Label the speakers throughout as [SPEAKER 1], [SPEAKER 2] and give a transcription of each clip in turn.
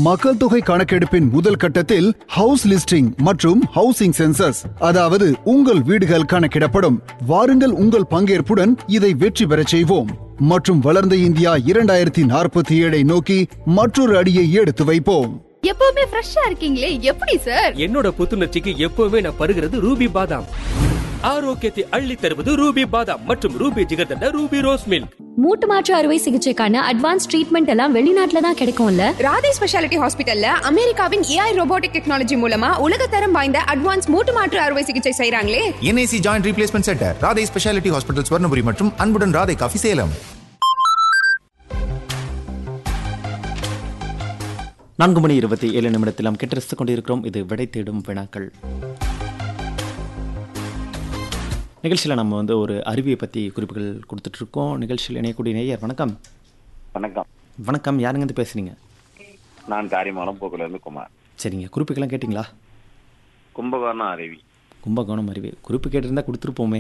[SPEAKER 1] மக்கள் தொகை கணக்கெடுப்பின் முதல் கட்டத்தில் ஹவுஸ் லிஸ்டிங் மற்றும் ஹவுசிங் சென்சஸ் அதாவது உங்கள் வீடுகள் கணக்கிடப்படும் வாருங்கள் உங்கள் பங்கேற்புடன் இதை வெற்றி பெறச் செய்வோம் மற்றும் வளர்ந்த இந்தியா இரண்டாயிரத்தி நாற்பத்தி ஏழை நோக்கி மற்றொரு அடியை எடுத்து வைப்போம்
[SPEAKER 2] எப்பவுமே ஃப்ரெஷ்ஷா இருக்கீங்களே எப்படி சார்
[SPEAKER 3] என்னோட புத்துணர்ச்சிக்கு எப்பவுமே நான் பருகிறது ரூபி பாதாம் ஆரோக்கியத்தை அள்ளி தருவது ரூபி பாதாம் மற்றும் Ruby jigarthanda Ruby rose milk
[SPEAKER 4] மூட்டு மாற்று அறுவை சிகிச்சைக்கான அட்வான்ஸ் ட்ரீட்மெண்ட் எல்லாம் வெளிநாட்டுல தான் கிடைக்கும்ல
[SPEAKER 2] ராதே ஸ்பெஷாலிட்டி ஹாஸ்பிட்டல்ல அமெரிக்காவின் ஏஐ ரோபோட்டிக் டெக்னாலஜி மூலமா உலகத்தரம் வாய்ந்த அட்வான்ஸ் மூட்டு மாற்று அறுவை சிகிச்சை செய்றாங்களே
[SPEAKER 5] NIC joint replacement centre Radhai speciality hospital Swarnapuri மற்றும் அன்புடன் ராதை காஃபி சேலம்
[SPEAKER 6] நான்கு மணி இருபத்தி ஏழு நிமிடத்தில் நாம் கெட்டு ரசித்துக் கொண்டிருக்கிறோம் இது விடை தேடும் வினாக்கள் நிகழ்ச்சியில் நம்ம வந்து ஒரு அருவியை பற்றி குறிப்புகள் கொடுத்துட்டு இருக்கோம் நிகழ்ச்சியில் இணையக்கூடிய நேயர் வணக்கம்
[SPEAKER 7] வணக்கம்
[SPEAKER 6] வணக்கம் யாருங்க பேசுறீங்க
[SPEAKER 7] நான் காரியமானம் போக்குல இருந்து குமார்
[SPEAKER 6] சரிங்க குறிப்புக்கெல்லாம் கேட்டிங்களா
[SPEAKER 7] கும்பகோணம் அருவி
[SPEAKER 6] கும்பகோணம் அருவி குறிப்பு கேட்டிருந்தா கொடுத்துருப்போமே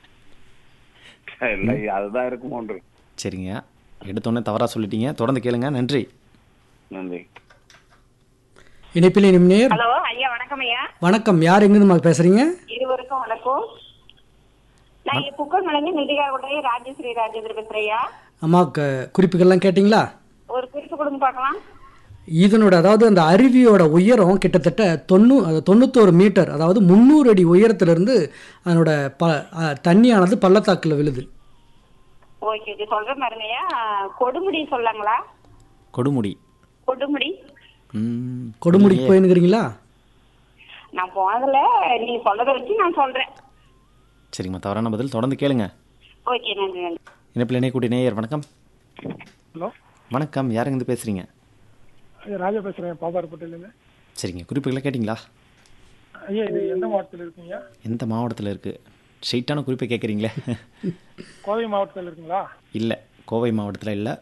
[SPEAKER 7] இல்லை அதுதான் இருக்கும் ஒன்று
[SPEAKER 6] சரிங்க எடுத்தோன்னே தவறாக சொல்லிட்டீங்க தொடர்ந்து கேளுங்க நன்றி
[SPEAKER 7] நன்றி
[SPEAKER 8] இணைப்பில் நிமிடம்
[SPEAKER 9] ஹலோ ஐயா வணக்கம் ஐயா
[SPEAKER 8] வணக்கம் யார் எங்கிருந்து பேசுறீங்க
[SPEAKER 9] இருவருக்கும் வணக்கம் நான் இங்க புக்கர் மலைங்க நிதிகாரகுடைய ராஜஸ்ரீ ராஜேந்திர பேசுறேன் ஐயா
[SPEAKER 8] அம்மா க- குறிப்புகள்லாம் கேட்டிங்களா
[SPEAKER 9] ஒரு குறிப்பு கொடுங்க பார்க்கலாம்
[SPEAKER 8] இதனோட அதாவது அந்த அருவியோட உயரம் கிட்டத்தட்ட தொண்ணூ அது தொண்ணூத்தோரு மீட்டர் அதாவது முந்நூறு அடி உயரத்திலிருந்து அதனோட ப அ, தண்ணியானது பள்ளத்தாக்கில் விழுது
[SPEAKER 9] ஓகே ஓகே சொல்ற மாதிரிங்கய்யா கொடுமுடி சொல்லாங்களா
[SPEAKER 6] கொடுமுடி
[SPEAKER 9] கொடுமுடி
[SPEAKER 6] ம்,
[SPEAKER 8] கொடுமுடி போயினுக்கிறீங்களா
[SPEAKER 9] நான் போனதுல நீங்க சொல்றதை வச்சு நான் சொல்றேன்
[SPEAKER 6] சரிங்கம்மா தவறான பதில் தொடர்ந்து கேளுங்க
[SPEAKER 9] ஓகே நன்றி நன்றி
[SPEAKER 6] இணைப்பில் இணையக்கூடிய நேயர் வணக்கம்
[SPEAKER 10] ஹலோ
[SPEAKER 6] வணக்கம் யாருங்க பேசுறீங்க
[SPEAKER 10] ஐயா ராஜா பேசுறேன் பாப்பாரப்பட்டிலேருந்து
[SPEAKER 6] சரிங்க குறிப்புகளை கேட்டிங்களா
[SPEAKER 10] ஐயா இது எந்த மாவட்டத்தில் இருக்கீங்க
[SPEAKER 6] எந்த மாவட்டத்தில் இருக்குது ஸ்ட்ரெயிட்டான குறிப்பை கேட்குறீங்களே
[SPEAKER 10] கோவை மாவட்டத்தில் இருக்குங்களா
[SPEAKER 6] இல்லை கோவை மாவட்டத்தில் இல்லை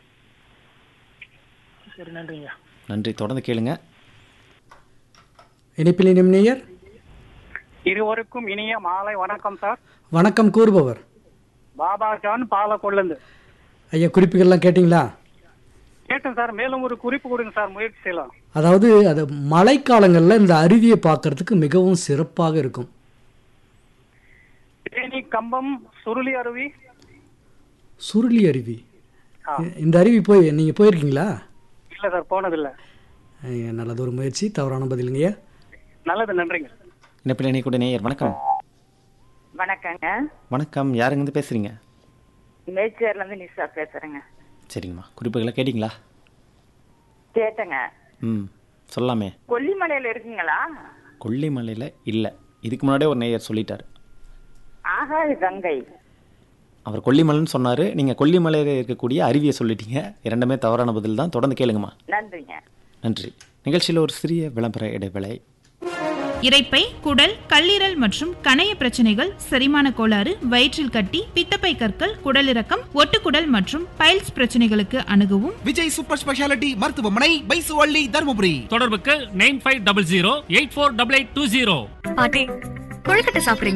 [SPEAKER 10] சரி நன்றிங்க
[SPEAKER 6] நன்றி தொடர்ந்து கேளுங்க
[SPEAKER 8] இணைப்பில் நிமிடம்
[SPEAKER 11] இருவருக்கும் இனிய மாலை வணக்கம் சார்
[SPEAKER 8] வணக்கம் கூறுபவர்
[SPEAKER 11] பாபா ஜான் பாலக்கொள்ளுந்து
[SPEAKER 8] ஐயா குறிப்புகள்லாம் கேட்டிங்களா
[SPEAKER 11] கேட்டேன் சார் மேலும் ஒரு குறிப்பு கொடுங்க சார் முயற்சி செய்யலாம்
[SPEAKER 8] அதாவது அது மழைக்காலங்களில் இந்த அருவியை பார்க்கறதுக்கு மிகவும் சிறப்பாக இருக்கும்
[SPEAKER 11] தேனி கம்பம் சுருளி அருவி
[SPEAKER 8] சுருளி அருவி
[SPEAKER 11] ஆ.
[SPEAKER 8] இந்த அருவி போய் நீங்கள் போயிருக்கீங்களா
[SPEAKER 11] இல்ல சார் போனதில்லை
[SPEAKER 8] ஐயா, நல்லது ஒரு முயற்சி தவறான பதிலுங்கய்யா
[SPEAKER 11] நல்லது நன்றிங்க
[SPEAKER 6] இணைப்பில் இணையக்கூடிய நேயர் வணக்கம்
[SPEAKER 12] வணக்கங்க
[SPEAKER 6] வணக்கம் யாருங்க பேசுறீங்க
[SPEAKER 12] மேச்சேர்ல இருந்து நிஷா பேசுறேங்க
[SPEAKER 6] சரிங்கம்மா குறிப்புகளை கேட்டிங்களா
[SPEAKER 12] கேட்டேங்க
[SPEAKER 6] ம் சொல்லாமே
[SPEAKER 12] கொல்லிமலையில இருக்குங்களா
[SPEAKER 6] கொல்லிமலையில் இல்லை இதுக்கு முன்னாடியே ஒரு நேயர் சொல்லிட்டார்
[SPEAKER 12] ஆகாய கங்கை
[SPEAKER 6] அவர் கொல்லிமலைன்னு சொன்னார் நீங்கள் கொல்லிமலையில் இருக்கக்கூடிய அருவியை சொல்லிட்டீங்க இரண்டுமே தவறான பதில் தான் தொடர்ந்து கேளுங்கம்மா
[SPEAKER 12] நன்றிங்க
[SPEAKER 6] நன்றி நிகழ்ச்சியில் ஒரு சிறிய விளம்பர இடைவேளை
[SPEAKER 13] இரைப்பை குடல் கல்லீரல் மற்றும் கணைய பிரச்சனைகள் செரிமான கோளாறு வயிற்றில் கட்டி பித்தப்பை கற்கள் குடலிறக்கம் ஒட்டுக்குடல் மற்றும் பைல்ஸ் பிரச்சனைகளுக்கு அணுகவும்
[SPEAKER 14] விஜய் சூப்பர் ஸ்பெஷாலிட்டி மருத்துவமனை பைசுவள்ளி தருமபுரி
[SPEAKER 15] தொடர்புக்கு nine five double zero eight four double eight two zero
[SPEAKER 16] பாட்டி கொழுக்கட்டை சாப்பிடுறீங்களா